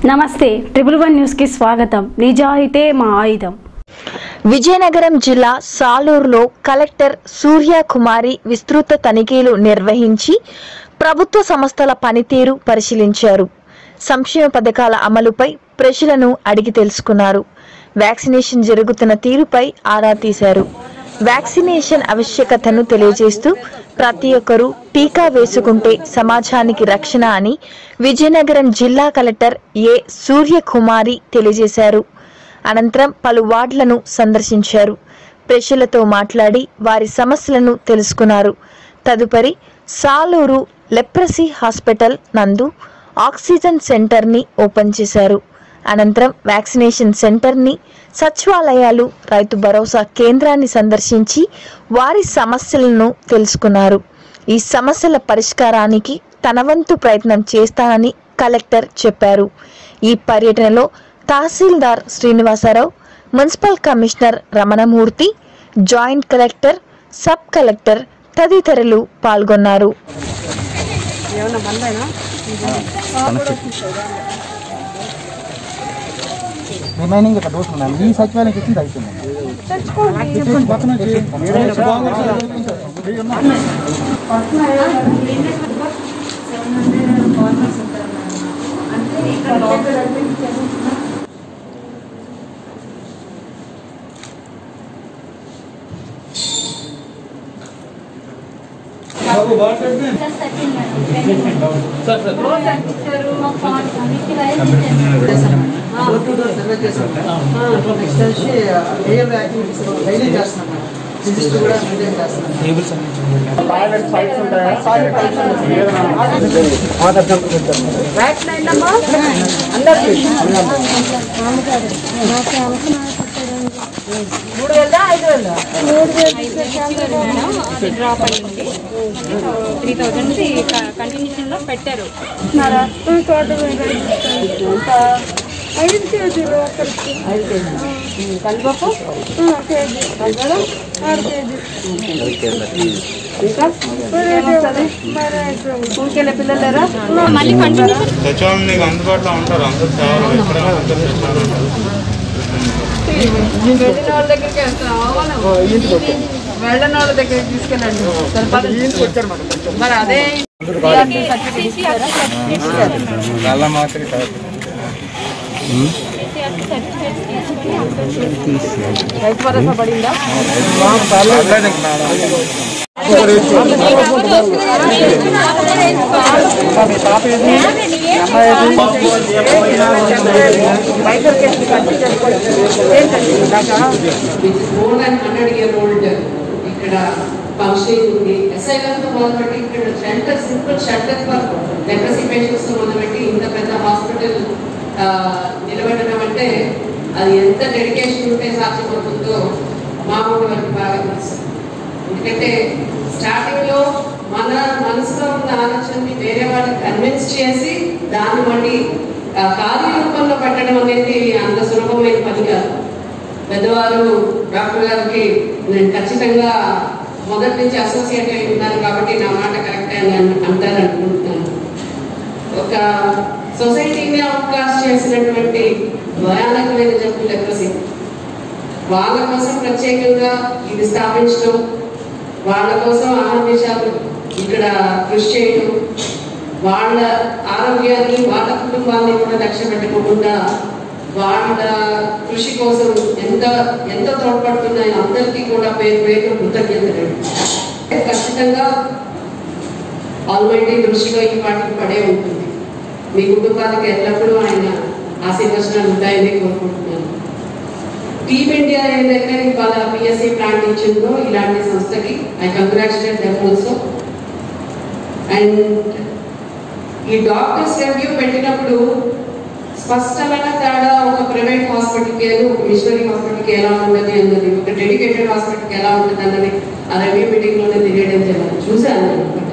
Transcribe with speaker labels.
Speaker 1: నమస్తే triple one న్యూస్కి స్వాగతం నిజాయితే మా ఆయుధం
Speaker 2: విజయనగరం జిల్లా సాలూరులో కలెక్టర్ సూర్యకుమారి విస్తృత తనిఖీలు నిర్వహించి ప్రభుత్వ సంస్థల పనితీరు పరిశీలించారు సంక్షేమ పథకాల అమలుపై ప్రజలను అడిగి తెలుసుకున్నారు వ్యాక్సినేషన్ జరుగుతున్న తీరుపై ఆరా తీశారు వ్యాక్సినేషన్ ఆవశ్యకతను తెలియజేస్తూ ప్రతి ఒక్కరూ టీకా వేసుకుంటే సమాజానికి రక్షణ అని విజయనగరం జిల్లా కలెక్టర్ ఏ సూర్యకుమారి తెలియజేశారు అనంతరం పలు వార్డులను సందర్శించారు ప్రజలతో మాట్లాడి వారి సమస్యలను తెలుసుకున్నారు తదుపరి సాలూరు లెప్రసీ హాస్పిటల్ నందు ఆక్సిజన్ సెంటర్ని ఓపెన్ చేశారు అనంతరం వ్యాక్సినేషన్ సెంటర్ని సచివాలయాలు రైతు భరోసా కేంద్రాన్ని సందర్శించి వారి సమస్యలను తెలుసుకున్నారు ఈ సమస్యల పరిష్కారానికి తన వంతు ప్రయత్నం చేస్తానని కలెక్టర్ చెప్పారు ఈ పర్యటనలో tahsildar Srinivasarao municipal commissioner Ramanamurthy joint collector sub collector తదితరులు పాల్గొన్నారు
Speaker 3: రిమైనింగ్ ఒక డోస్ ఉన్నాయి ఈ సచివాలయంకి ఇచ్చింది అయిపోయింది పక్కన
Speaker 4: నెక్స్ట్ వచ్చి ఏఎం యాక్టివిటీస్ డైలీ చేస్తున్నాం మేడం రిజిస్టర్ కూడా మెయింటైన్ చేస్తున్నాం వ్యాక్సిన్ అయిందమ్మా అందరికి మూడు వేల ఐదు వేల
Speaker 5: డ్రాప్ అయ్యింది త్రీ థౌజండ్ కంటిన్యూషన్ లో పెట్టారు
Speaker 4: ఐదు కేజీలు ఐదు కేజీలు కందిపప్పు కందడం ఇంకా స్కూల్కి వెళ్ళే పిల్లలు లేరా
Speaker 5: మళ్ళీ కంటిన్యూషన్
Speaker 6: సచివాలయం నీకు అందుబాటులో ఉంటారు అందరు సేవలు ఎక్కడైనా అందరు ఇస్తారు
Speaker 4: వెళ్ళిన వాళ్ళ దగ్గరికి వెళ్ళిన వాళ్ళ దగ్గరికి తీసుకెళ్ళండి సరిపోతుంది మరి అదే
Speaker 6: నల్ల మాత్రం
Speaker 4: రైతు భరోసా పడిందా
Speaker 7: more than hundred year old ఇక్కడ ఫంక్షనింగ్ ఉంది ఎస్ఐలతో మొదలుపెట్టి ఇక్కడ shelter simple shelter for leprosy patients తో మొదలుపెట్టి ఇంత పెద్ద హాస్పిటల్ నిలబెట్టడం అంటే అది ఎంత డెడికేషన్ ఉంటే సాధ్యమవుతుందో మామూలు వారికి బాగా తెలుసు ఎందుకంటే స్టార్టింగ్ లో మన మనసులో ఉన్న ఆలోచనని వేరే వాళ్ళకి కన్విన్స్ చేసి దాన్ని మళ్ళీ ఆ, కార్య రూపంలో పెట్టడం అనేది అంత సులభమైన పని కాదు పెద్దవారు డాక్టర్ గారికి నేను ఖచ్చితంగా మొదటి నుంచి అసోసియేట్ అయి ఉన్నాను కాబట్టి నా మాట కరెక్ట్ అని అన్- అంటారు అనుకుంటున్నాను ఒక సొసైటీని అవకాశం చేసినటువంటి భయానకమైన జబ్బు లెప్రసీ వాళ్ళ కోసం ప్రత్యేకంగా ఇది స్థాపించడం వాళ్ళ కోసం ఆనందించాలి ఇక్కడ కృషి చేయడం వాళ్ళ ఆరోగ్యాన్ని వాళ్ళ కుటుంబాన్ని కూడా లక్ష్య పెట్టుకోకుండా వాళ్ళ కృషి కోసం ఎంత ఎంత తోడ్పడుతున్నాయి అందరికీ కూడా పేరు పేరు కృతజ్ఞతలు ఖచ్చితంగా ఆల్మైటీ దృష్టిలో ఈ పాటికి పడే ఉంటుంది మీ కుటుంబానికి ఎల్లప్పుడూ ఆయన ఆశీర్వచనాలు ఉంటాయని కోరుకుంటున్నాను టీమ్ ఇండియా ఏదైతే ఇవాళ పిఎస్సి ప్లాంట్ ఇచ్చిందో ఇలాంటి సంస్థకి I congratulate them also and ఈ డాక్టర్స్ రివ్యూ పెట్టినప్పుడు స్పష్టమైన తేడా ఒక ప్రైవేట్ హాస్పిటల్కి ఏదో ఒక మిషనరీ హాస్పిటల్కి ఎలా ఉంటుంది అన్నది ఒక డెడికేటెడ్ హాస్పిటల్కి ఎలా ఉంటుంది అన్నది ఆ రివ్యూ మీటింగ్లోనే తెలియడం తెలియదు చూశాను నేను